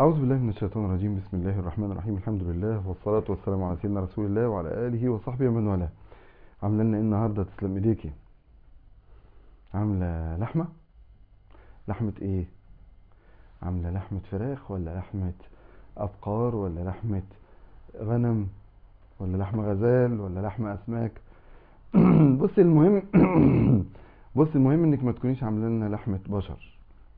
أعوذ بالله من الشيطان الرجيم بسم الله الرحمن الرحيم الحمد لله والصلاة والسلام على سيدنا رسول الله وعلى آله وصحبه ومن والاه عاملة لنا ايه النهاردة تسلم ايديكي عاملة لحمة لحمة ايه عاملة لحمة فراخ ولا لحمة أبقار ولا لحمة غنم ولا لحمة غزال ولا لحمة أسماك بص المهم بص المهم انك ما تكونيش عامله لنا لحمة بشر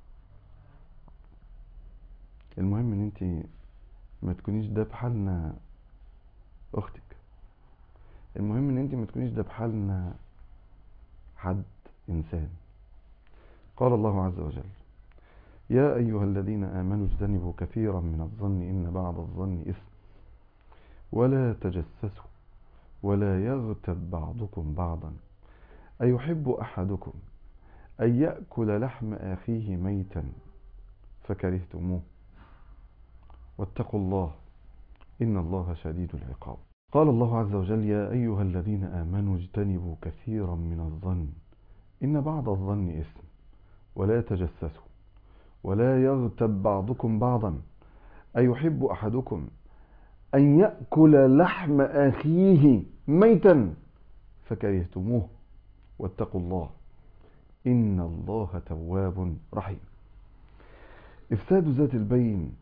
المهم ان انت ما تكونيش دابحه لنا اختك المهم ان انت ما تكونيش دابحه لنا حد انسان قال الله عز وجل يا ايها الذين امنوا اجتنبوا كثيرا من الظن ان بعض الظن اثم ولا تجسسوا ولا يغتب بعضكم بعضا ايحب احدكم ان ياكل لحم اخيه ميتا فكرهتموه واتقوا الله إن الله شديد العقاب قال الله عز وجل يا أيها الذين آمنوا اجتنبوا كثيرا من الظن إن بعض الظن إثم ولا تجسسوا ولا يغتب بعضكم بعضا أيحب أحدكم أن يأكل لحم أخيه ميتا فكرهتموه واتقوا الله إن الله تواب رحيم إفساد ذات البين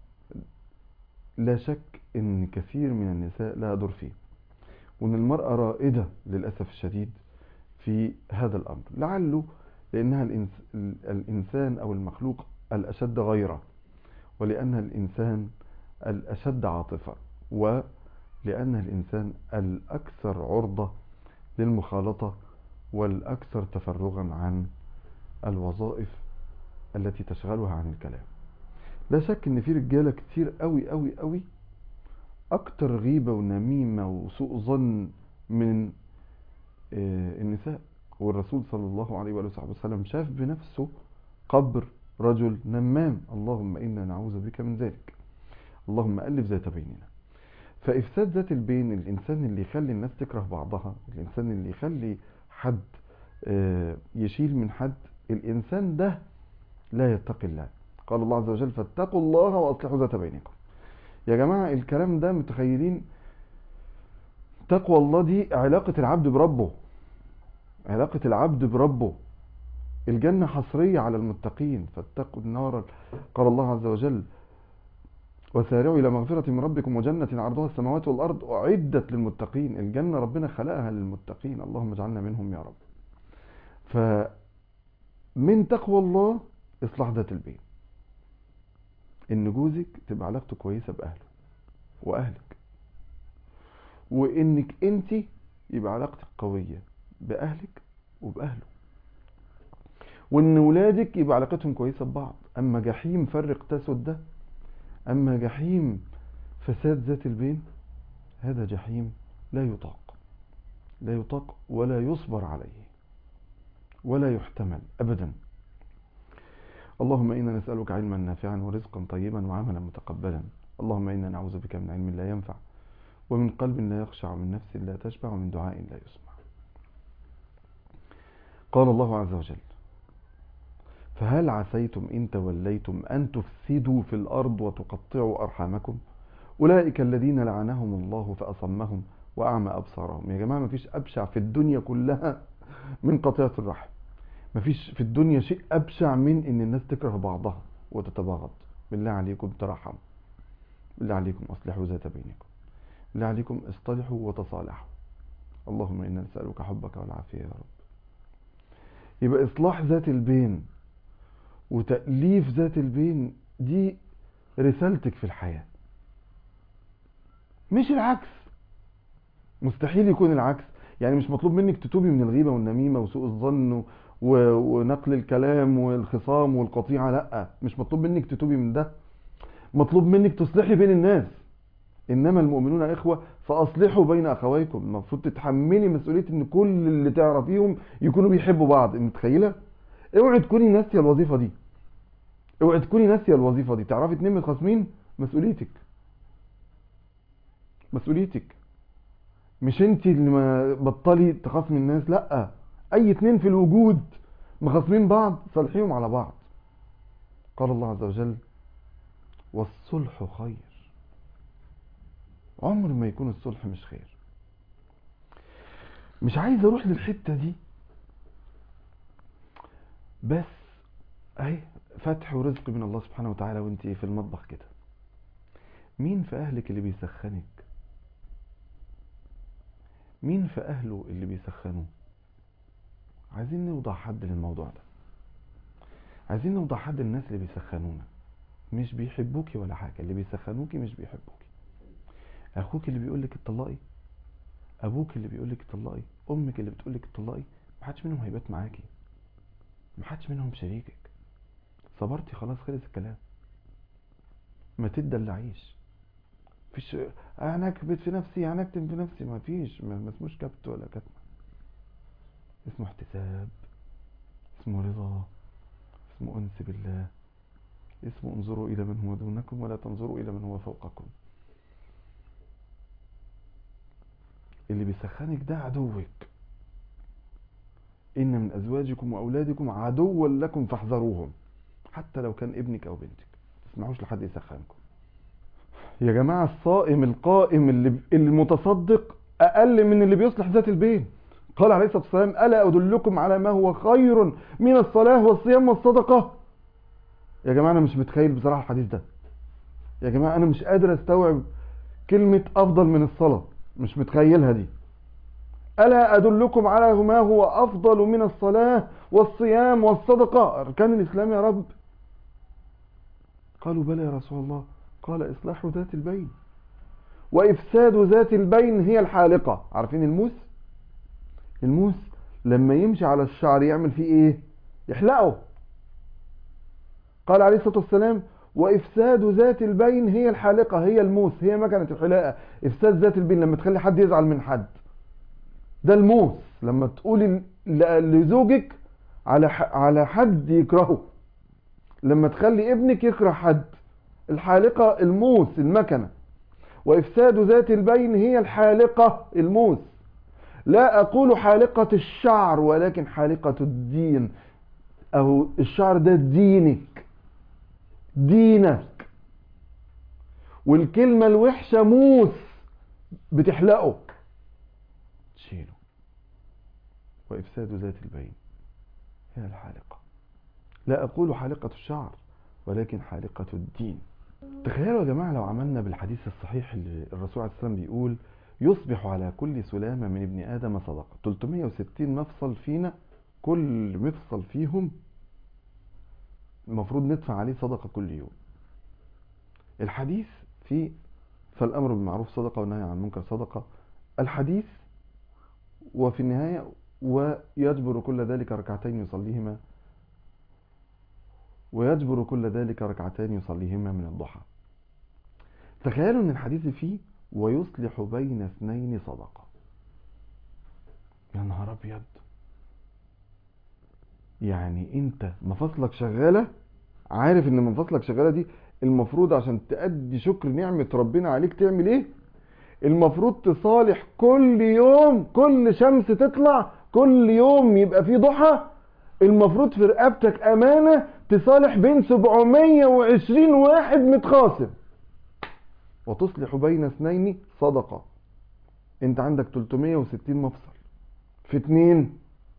لا شك ان كثير من النساء لا يدور فيه وان المرأة رائدة للأسف الشديد في هذا الأمر لعله لأنها الإنس الإنسان أو المخلوق الأشد غيرة ولأنها الإنسان الأشد عاطفة ولأنها الإنسان الأكثر عرضة للمخالطة والأكثر تفرغا عن الوظائف التي تشغلها عن الكلام لا شك ان في رجاله كتير قوي قوي قوي اكتر غيبه ونميمه وسوء ظن من النساء والرسول صلى الله عليه واله وصحبه وسلم شاف بنفسه قبر رجل نمام اللهم انا نعوذ بك من ذلك اللهم الف ذات بيننا فافساد ذات البين الانسان اللي يخلي الناس تكره بعضها الانسان اللي يخلي حد يشيل من حد الانسان ده لا يتقي الله قال الله عز وجل فاتقوا الله واصلحوا ذات بينكم يا جماعة الكلام ده متخيلين تقوى الله دي علاقة العبد بربه علاقة العبد بربه الجنة حصرية على المتقين فاتقوا النار قال الله عز وجل وسارعوا إلى مغفرة من ربكم وجنة عرضها السماوات والأرض أعدت للمتقين الجنة ربنا خلقها للمتقين اللهم اجعلنا منهم يا رب فمن تقوى الله إصلاح ذات البين ان جوزك تبقى علاقته كويسة باهله واهلك وانك انت يبقى علاقتك قوية باهلك وباهله وان ولادك يبقى علاقتهم كويسة ببعض اما جحيم فرق تسد ده اما جحيم فساد ذات البين هذا جحيم لا يطاق لا يطاق ولا يصبر عليه ولا يحتمل ابدا اللهم إنا نسألك علما نافعا ورزقا طيبا وعملا متقبلا اللهم إنا نعوذ بك من علم لا ينفع ومن قلب لا يخشع ومن نفس لا تشبع ومن دعاء لا يسمع قال الله عز وجل فهل عسيتم إن توليتم أن تفسدوا في الأرض وتقطعوا أرحامكم أولئك الذين لعنهم الله فأصمهم وأعمى أبصارهم يا جماعة ما فيش أبشع في الدنيا كلها من قطيعة الرحم مفيش في الدنيا شيء أبشع من إن الناس تكره بعضها وتتباغض بالله عليكم ترحموا بالله عليكم أصلحوا ذات بينكم بالله عليكم اصطلحوا وتصالحوا اللهم إنا نسألك حبك والعافية يا رب يبقى إصلاح ذات البين وتأليف ذات البين دي رسالتك في الحياة مش العكس مستحيل يكون العكس يعني مش مطلوب منك تتوبي من الغيبة والنميمة وسوء الظن ونقل الكلام والخصام والقطيعة لا مش مطلوب منك تتوبي من ده مطلوب منك تصلحي بين الناس انما المؤمنون اخوة فاصلحوا بين اخويكم المفروض تتحملي مسؤولية ان كل اللي تعرفيهم يكونوا بيحبوا بعض متخيلة اوعي تكوني ناسية الوظيفة دي اوعي تكوني ناسية الوظيفة دي تعرفي اتنين متخاصمين مسؤوليتك مسؤوليتك مش انت اللي ما بطلي تخاصمي الناس لا اي اتنين في الوجود مخاصمين بعض صالحيهم على بعض قال الله عز وجل والصلح خير عمر ما يكون الصلح مش خير مش عايز اروح للحتة دي بس اهي فتح ورزق من الله سبحانه وتعالى وانت في المطبخ كده مين في اهلك اللي بيسخنك مين في اهله اللي بيسخنوه عايزين نوضع حد للموضوع ده عايزين نوضع حد للناس اللي بيسخنونا مش بيحبوكي ولا حاجة اللي بيسخنوكي مش بيحبوكي اخوك اللي بيقولك اتطلقي ابوك اللي بيقولك اتطلقي امك اللي بتقولك اتطلقي محدش منهم هيبات معاكي محدش منهم شريكك صبرتي خلاص خلص الكلام ما تدلعيش مفيش انا اكبت في نفسي انا اكتم في نفسي ما فيش ما ما اسموش كبت ولا كتمه اسمه احتساب اسمه رضا اسمه انس بالله اسمه انظروا الى من هو دونكم ولا تنظروا الى من هو فوقكم اللي بيسخنك ده عدوك ان من ازواجكم واولادكم عدوا لكم فاحذروهم حتى لو كان ابنك او بنتك ما تسمعوش لحد يسخنكم يا جماعه الصائم القائم اللي المتصدق اقل من اللي بيصلح ذات البين قال عليه الصلاه والسلام الا ادلكم على ما هو خير من الصلاه والصيام والصدقه يا جماعه انا مش متخيل بصراحه الحديث ده يا جماعه انا مش قادر استوعب كلمه افضل من الصلاه مش متخيلها دي ألا أدلكم على ما هو أفضل من الصلاة والصيام والصدقة أركان الإسلام يا رب قالوا بلى يا رسول الله قال إصلاح ذات البين وإفساد ذات البين هي الحالقة عارفين الموس الموس لما يمشي على الشعر يعمل فيه إيه يحلقه قال عليه الصلاة والسلام وإفساد ذات البين هي الحالقة هي الموس هي مكنة الحلاقة إفساد ذات البين لما تخلي حد يزعل من حد ده الموس لما تقولي لزوجك على على حد يكرهه لما تخلي ابنك يكره حد الحالقة الموس المكنة وإفساد ذات البين هي الحالقة الموس لا أقول حالقة الشعر ولكن حالقة الدين أو الشعر ده دينك دينك والكلمة الوحشة موس بتحلقه تشيله وإفساد ذات البين هي الحالقة لا أقول حالقة الشعر ولكن حالقة الدين تخيلوا يا جماعة لو عملنا بالحديث الصحيح اللي الرسول عليه السلام بيقول يصبح على كل سلامة من ابن آدم صدقة 360 مفصل فينا كل مفصل فيهم المفروض ندفع عليه صدقة كل يوم الحديث في فالأمر بالمعروف صدقة والنهي عن المنكر صدقة الحديث وفي النهاية ويجبر كل ذلك ركعتين يصليهما ويجبر كل ذلك ركعتين يصليهما من الضحى تخيلوا ان الحديث فيه ويصلح بين اثنين صدقة يا نهار ابيض يعني انت مفاصلك شغالة عارف ان مفاصلك شغالة دي المفروض عشان تأدي شكر نعمة ربنا عليك تعمل ايه المفروض تصالح كل يوم كل شمس تطلع كل يوم يبقى فيه ضحى المفروض في رقبتك امانة تصالح بين 720 واحد متخاصم وتصلح بين اثنين صدقة انت عندك 360 مفصل في اتنين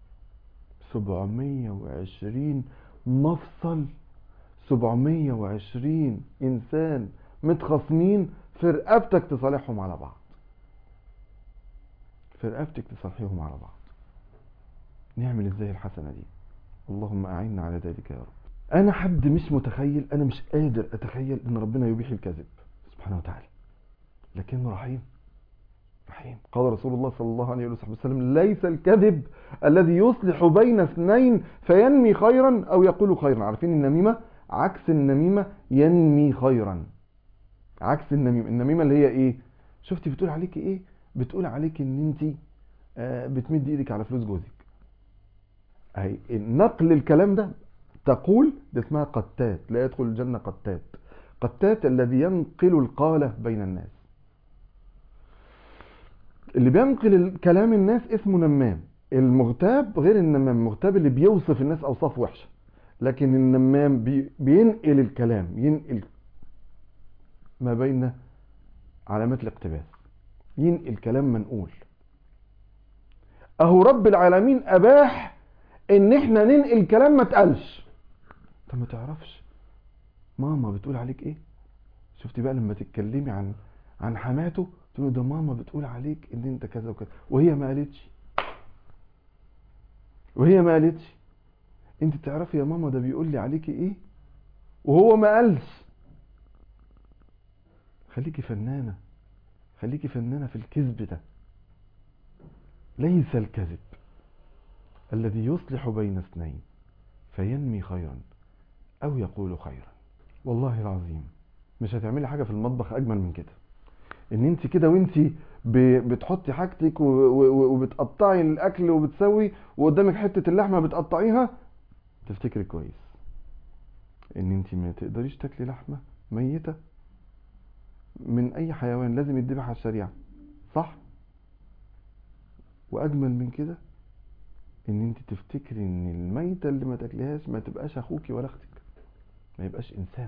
720 مفصل 720 انسان متخاصمين في رقبتك تصالحهم على بعض في رقبتك تصالحيهم على بعض نعمل ازاي الحسنة دي اللهم اعنا على ذلك يا رب انا حد مش متخيل انا مش قادر اتخيل ان ربنا يبيح الكذب سبحانه وتعالى لكنه رحيم رحيم قال رسول الله صلى الله عليه وسلم ليس الكذب الذي يصلح بين اثنين فينمي خيرا او يقول خيرا عارفين النميمة عكس النميمة ينمي خيرا عكس النميمة النميمة اللي هي ايه شفتي بتقول عليك ايه بتقول عليك ان انت آه بتمد ايدك على فلوس جوزك اهي نقل الكلام ده تقول ده اسمها قتات لا يدخل الجنة قتات قتات الذي ينقل القالة بين الناس اللي بينقل كلام الناس اسمه نمام المغتاب غير النمام المغتاب اللي بيوصف الناس اوصاف وحشه لكن النمام بي بينقل الكلام ينقل ما بين علامات الاقتباس ينقل كلام منقول اهو رب العالمين اباح ان احنا ننقل كلام ما اتقالش انت ما تعرفش ماما بتقول عليك ايه شفتي بقى لما تتكلمي عن عن حماته تقول له ده ماما بتقول عليك ان انت كذا وكذا وهي ما قالتش وهي ما قالتش انت تعرفي يا ماما ده بيقول لي عليكي ايه وهو ما قالش خليكي فنانة خليكي فنانة في الكذب ده ليس الكذب الذي يصلح بين اثنين فينمي خيرا او يقول خيرا والله العظيم مش هتعملي حاجة في المطبخ اجمل من كده ان انت كده وانت ب- بتحطي حاجتك و- و- وبتقطعي الاكل وبتسوي وقدامك حتة اللحمة بتقطعيها تفتكري كويس ان انت ما تقدريش تاكلي لحمة ميتة من اي حيوان لازم يتذبح على الشريعة صح واجمل من كده ان انت تفتكري ان الميتة اللي ما تاكليهاش ما تبقاش اخوكي ولا اختك ما يبقاش انسان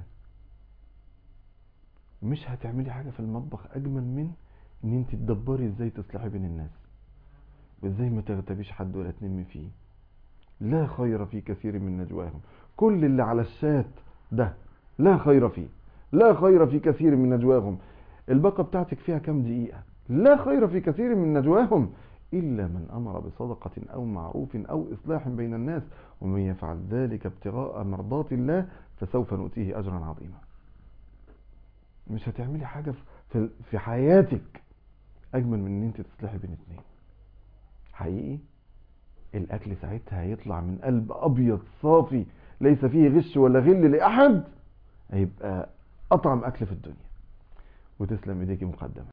مش هتعملي حاجة في المطبخ اجمل من ان انت تدبري ازاي تصلحي بين الناس وازاي ما تغتابيش حد ولا تنمي فيه لا خير في كثير من نجواهم كل اللي على الشات ده لا خير فيه لا خير في كثير من نجواهم الباقة بتاعتك فيها كام دقيقة لا خير في كثير من نجواهم إلا من أمر بصدقة أو معروف أو إصلاح بين الناس ومن يفعل ذلك ابتغاء مرضات الله فسوف نؤتيه أجرا عظيما مش هتعملي حاجة في في حياتك أجمل من إن أنت تصلحي بين اتنين حقيقي الأكل ساعتها هيطلع من قلب أبيض صافي ليس فيه غش ولا غل لأحد هيبقى أطعم أكل في الدنيا وتسلم إيديكي مقدما